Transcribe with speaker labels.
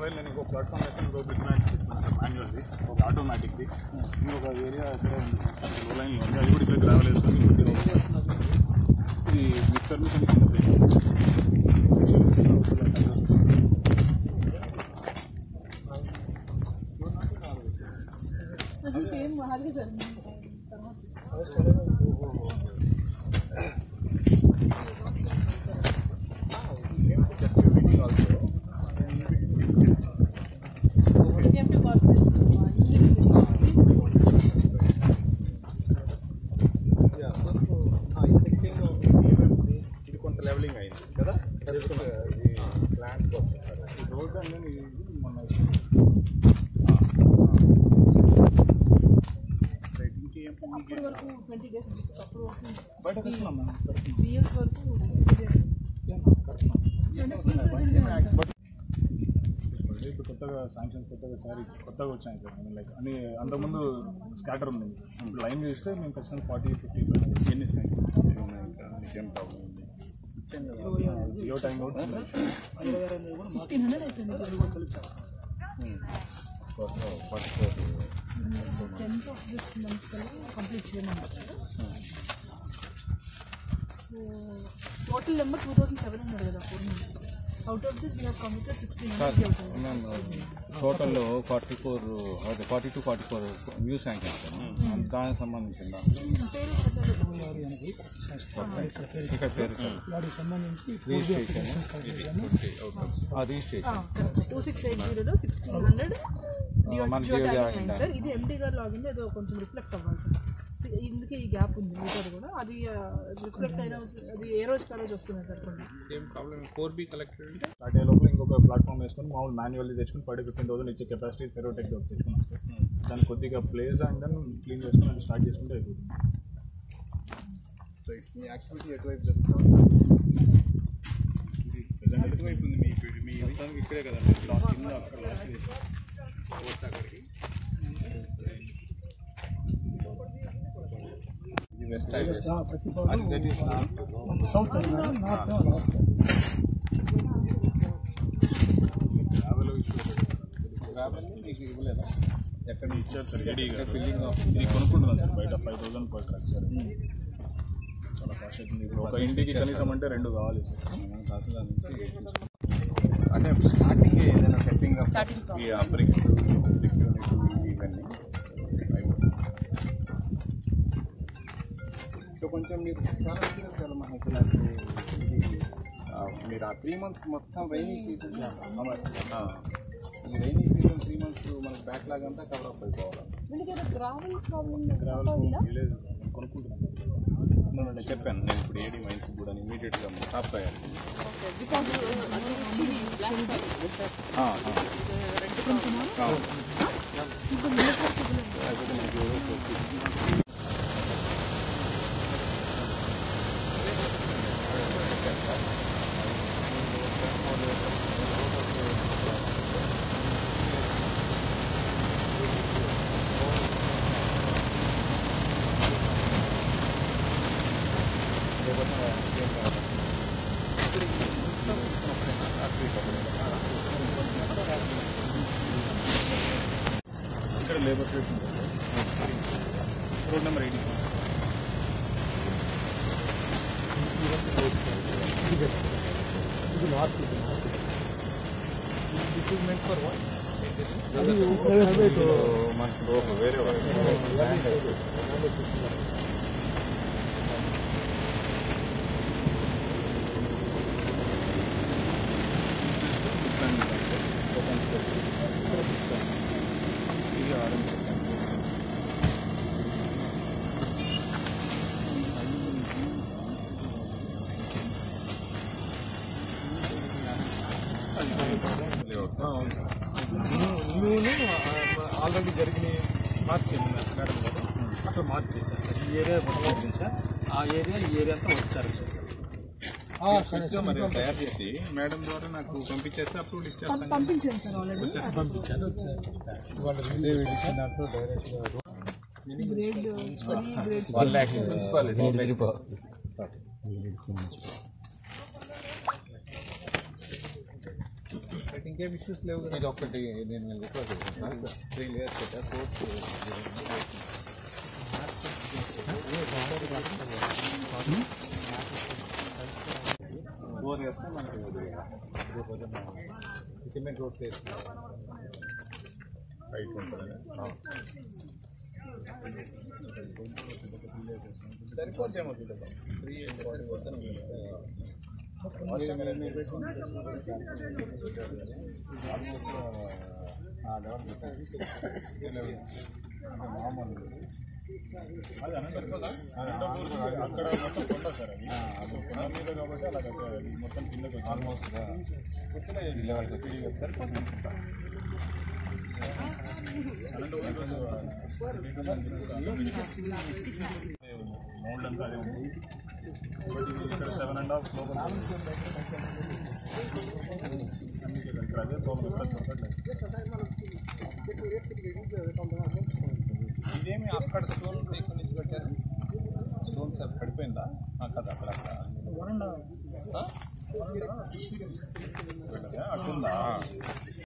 Speaker 1: Profile నేను ఇంకో platform అయితే ఇంకో బిగ్ మ్యాట్ మాన్యువల్ది ఒక ఆటోమేటిక్ది ఇంకొక ఏరియా అక్కడ ఉంది లో లైన్లో ఉంది అది కూడా ఇట్లా గ్రావెల్ వేసుకొని ఇంకోటి ఇది మిక్సర్ మిషన్ కింద పెట్టాను.
Speaker 2: సేమ్ అలాగే సార్ ఎంటీ
Speaker 1: ఇది కొంత లెవెలింగ్ అయింది కదా ఇది ప్లాంట్ కోసం ఈ రోడ్ అనేది ఇది మొన్న రైట్ ఇంకేం
Speaker 2: అప్పటి వరకు ట్వంటీ డేస్ అప్పటి వరకు
Speaker 1: బయటకు వస్తున్నాం మనం
Speaker 2: త్రీ ఇయర్స్ వరకు
Speaker 1: ఇప్పుడు కొత్తగా శాంక్షన్ కొత్తగా సారీ కొత్తగా వచ్చాయి సార్ లైక్ అని అంతకుముందు స్కాటర్ ఉంది ఇప్పుడు లైన్ చేస్తే మేము ఖచ్చితంగా ఫార్టీ ఫిఫ్టీ ఎన్ని శాంక్షన్స్ ఉన్నాయి ఇంకా నీకేం ప్రాబ్లం ఉంది జియో టైం కూడా
Speaker 2: ఫిఫ్టీన్ హండ్రెడ్ అయిపోయింది టెన్త్ ఆఫ్ దిస్ మంత్ కల్లా కంప్లీట్ చేయమన్నారు so total number two thousand seven hundred కదా four months out of this we have completed sixteen hundred అవుతుంది
Speaker 3: మేము టోటల్లో ఫార్టీ ఫోర్ అదే forty two forty four new sanction దానికి సంబంధించిన
Speaker 2: పేరు చెప్పలేదు
Speaker 3: ఇక్కడ పేరు
Speaker 4: వాటికి సంబంధించి
Speaker 3: రిజిస్ట్రేషన్ ఆ రిజిస్ట్రేషన్
Speaker 2: టూ సిక్స్ ఎయిట్ జీరోలో సిక్స్టీన్ హండ్రెడ్
Speaker 3: మన జియో జాయిన్
Speaker 2: సార్ ఇది ఎంటీ గారు లాగిన్ ఏదో కొంచెం రిఫ్లెక్ట్ అవ్వాలి సార్ ఇందుకే ఈ గ్యాప్ ఉంది మీటర్ కూడా అది రిఫ్లెక్ట్ అయినా అది ఏ రోజు ఆ రోజు వస్తుంది సార్ కొన్ని
Speaker 1: ఏం problem four B collector start అయ్యే లోపల ఇంకొక ప్లాట్ఫామ్ వేసుకొని మామూలు మాన్యువల్లీ తెచ్చుకొని పడి ఫిఫ్టీన్ థౌసండ్ ఇచ్చే కెపాసిటీ ఫెరోటెక్ తెచ్చుకున్నాం సార్ దాన్ని కొద్దిగా ప్లేస్ అండ్ దెన్ క్లీన్ చేసుకొని అది స్టార్ట్ చేసుకుంటే అయిపోతుంది
Speaker 5: మీ యాక్టివిటీ ఎటువైపు జరుగుతుంది
Speaker 1: ప్రజెంట్ ఎటువైపు ఉంది మీ మీ మొత్తానికి ఇక్కడే కదండి లాస్ట్ కింద అక్కడ లాస్ట్
Speaker 5: పోస్ట్ అక్కడికి
Speaker 1: ఇది వెస్ట్ హైవే
Speaker 4: ప్రతి
Speaker 1: అది that is
Speaker 4: south north north
Speaker 1: travel travel మీకు ఇవ్వలేదా ఎక్కడ ఇచ్చారు సార్ రెడీగా ఫిల్లింగ్ ఇది కొనుక్కుంటున్నాను సార్ బయట five thousand per truck sir చాలా కాస్ట్ అవుతుంది ఇప్పుడు ఒక ఇంటికి కనీసం అంటే రెండు కావాలి సార్ అసలు నుంచి
Speaker 5: అంటే స్టార్టింగ్ ఏదైనా సెట్టింగ్ అప్
Speaker 2: స్టార్టింగ్
Speaker 1: ఈ బ్రిక్స్ బ్రిక్ యూనిట్ ఇవన్నీ
Speaker 5: సో కొంచెం మీరు చాలా మంది చాలా మనకి నాకు ఇది, ఆ, మీరు ఆ త్రీ మంత్స్ మొత్తం రైనీ సీజన్ ఈ రైనీ సీజన్ త్రీ మంత్స్ మనకి బ్యాక్లాగ్ అంతా కవర్ అప్ అయిపోవాలి
Speaker 2: వీళ్ళకి ఏదో గ్రావెల్ ప్రాబ్లమ్
Speaker 1: ట్రావెల్ విలేజ్ కొనుక్కుంటున్నాను నేను చెప్పాను నేను ఇప్పుడు ఏడి మైన్స్ కూడా ఇమీడియట్గా స్టాప్ అయ్యాను
Speaker 2: బికాజ్ అది చిలి బ్లాక్ సార్
Speaker 1: ఇక్కడ labour station road number eighty
Speaker 4: ఇది నార్త్ ఇది north
Speaker 5: this is meant for what
Speaker 1: మనకు వేరే ఇది ఆరెంజ్
Speaker 4: న్యూని ఆల్రెడీ జరిగిన మార్చింది మేడం గారు అక్కడ మార్క్ చేశారు సార్ ఈ ఏరియా మొదలైంది సార్ ఆ ఏరియా ఈ ఏరియా అంతా వచ్చారు
Speaker 1: ఇంకా మరి తయారు చేసి మేడం ద్వారా నాకు పంపించేస్తే అప్రూవల్ ఇచ్చేస్తాను
Speaker 2: పంపించాను సార్ ఆల్రెడీ
Speaker 4: పంపించారు వచ్చారు వాళ్ళు ఇదే ఎడిషన్ దాంట్లో డైరెక్ట్గా
Speaker 2: గ్రేడ్ స్టడీ గ్రేడ్
Speaker 3: వన్ ల్యాక్ మున్సిపాలిటీ
Speaker 4: ఇంకేం ఇష్యూస్ లేవు కదా
Speaker 3: ఇది ఒకటి నేను మీకు రిక్వెస్ట్ చేస్తాను సార్ త్రీ లేయర్స్ కదా కోర్స్ ఫోర్ వేస్తే మనకి సిమెంట్ రోడ్స్ వేస్తున్నాం
Speaker 1: హైట్ ఉంటుంది
Speaker 5: సరిపోతేమో త్రీ
Speaker 1: అది అనంతపురం అనంతపురం అక్కడ మొత్తం కొండ సార్ అది అది కొండ మీద కాబట్టి అలా కట్టారు. అది మొత్తం కిందకి ఆల్మోస్ట్ మౌల్డ్ అంతా అదే ఉంది బట్ ఇది ఇక్కడ సెవెన్ అండ్ హాఫ్ లోపల అందుకే ఇక్కడ అదే ప్రాబ్లం ఇక్కడ దొరకట్లేదు
Speaker 5: ఇదేమి అక్కడ స్టోన్ ఇక్కడ నుంచి పెట్టారు స్టోన్ సార్ పడిపోయిందా ఆ, కదా అక్కడ అక్కడ
Speaker 1: వన్ అండ్
Speaker 5: ఆ? అట్టుందా